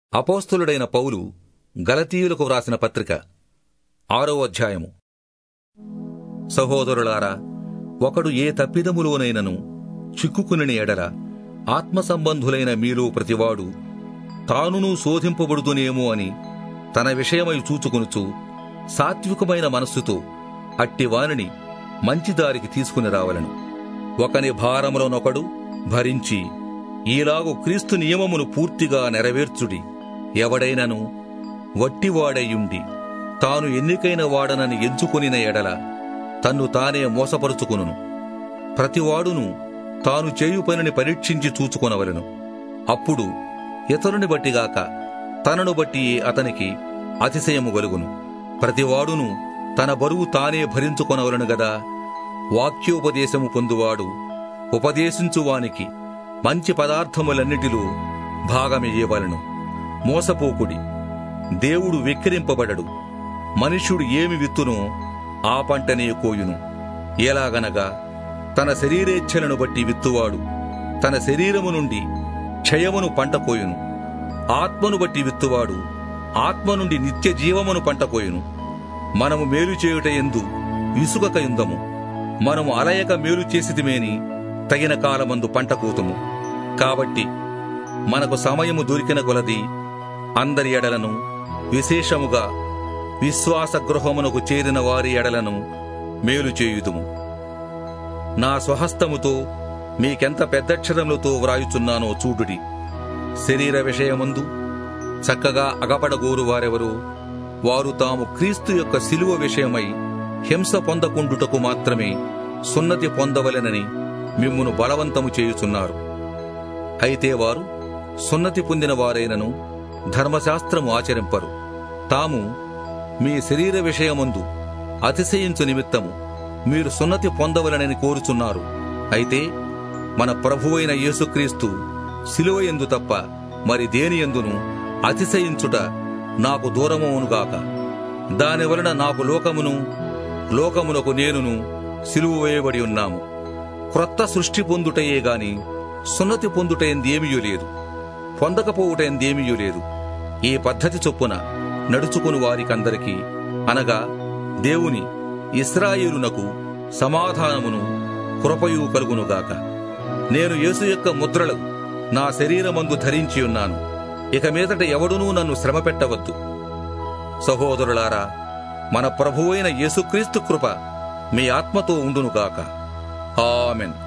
అపోస్తులుడైన పౌలు గలతీయులకు వ్రాసిన పత్రిక ఆరో అధ్యాయము సహోదరులారా ఒకడు ఏ తప్పిదములోనైనను చిక్కుకుని ఎడల ఆత్మ సంబంధులైన మీలో ప్రతివాడు తానును శోధింపబడుతునేమో అని తన విషయమై చూచుకొనుచు సాత్వికమైన మనస్సుతో అట్టి వానిని మంచి దారికి తీసుకుని రావలను ఒకని భారములనొకడు భరించి ఈలాగు క్రీస్తు నియమమును పూర్తిగా నెరవేర్చుడి ఎవడైనను వట్టివాడయుండి తాను ఎన్నికైన వాడనని ఎంచుకొనిన ఎడల తన్ను తానే మోసపరుచుకును ప్రతివాడును తాను చేయు పనిని పరీక్షించి చూచుకొనవలెను అప్పుడు ఇతరుని బట్టిగాక తనను బట్టి అతనికి అతిశయము గలుగును ప్రతివాడును తన బరువు తానే భరించుకొనవలను గదా వాక్యోపదేశము పొందువాడు ఉపదేశించువానికి మంచి పదార్థములన్నిటిలో భాగమియ్యవలను మోసపోకుడి దేవుడు వెక్కిరింపబడడు మనుష్యుడు ఏమి విత్తునో ఆ పంటనే కోయును ఎలాగనగా తన శరీరేచ్ఛలను బట్టి విత్తువాడు తన శరీరము నుండి క్షయమును పంట కోయును ఆత్మను బట్టి విత్తువాడు ఆత్మ నుండి నిత్య జీవమును పంట కోయును మనము మేలు చేయుట ఎందు విసుగక యుందము మనము అలయక మేలు చేసితిమేని తగిన కాలమందు పంట కూతుము కాబట్టి మనకు సమయము దొరికిన కొలది అందరి ఎడలను విశేషముగా విశ్వాస గృహమునకు చేరిన వారి ఎడలను మేలు చేయుదుము నా స్వహస్తముతో మీకెంత పెద్దక్షరములతో వ్రాయుచున్నానో చూడుడి శరీర విషయమందు చక్కగా అగపడగోరు వారెవరు వారు తాము క్రీస్తు యొక్క శిలువ విషయమై హింస పొందకుండుటకు మాత్రమే సున్నతి పొందవలెనని మిమ్మును బలవంతము చేయుచున్నారు అయితే వారు సున్నతి పొందిన వారైనను ధర్మశాస్త్రము ఆచరింపరు తాము మీ శరీర విషయమందు అతిశయించు నిమిత్తము మీరు సున్నతి పొందవలనని కోరుచున్నారు అయితే మన ప్రభువైన యేసుక్రీస్తు శిలువ ఎందు తప్ప మరి దేని ఎందును అతిశయించుట నాకు దూరమవునుగాక దాని వలన నాకు లోకమును లోకమునకు నేనును సిలువ వేయబడి ఉన్నాము క్రొత్త సృష్టి పొందుటయే గాని సున్నతి పొందుటేందేమీయూ లేదు పొందకపోవుటేందేమీయూ లేదు ఈ పద్ధతి చొప్పున నడుచుకుని వారికందరికీ అనగా దేవుని ఇస్రాయేలునకు సమాధానమును కృపయు కలుగునుగాక నేను యేసు యొక్క ముద్రలు నా శరీరమందు ధరించి ఉన్నాను ఇక మీదట ఎవడునూ నన్ను శ్రమ పెట్టవద్దు సహోదరులారా మన ప్రభువైన యేసుక్రీస్తు కృప మీ ఆత్మతో ఉండునుగాక ఆమెన్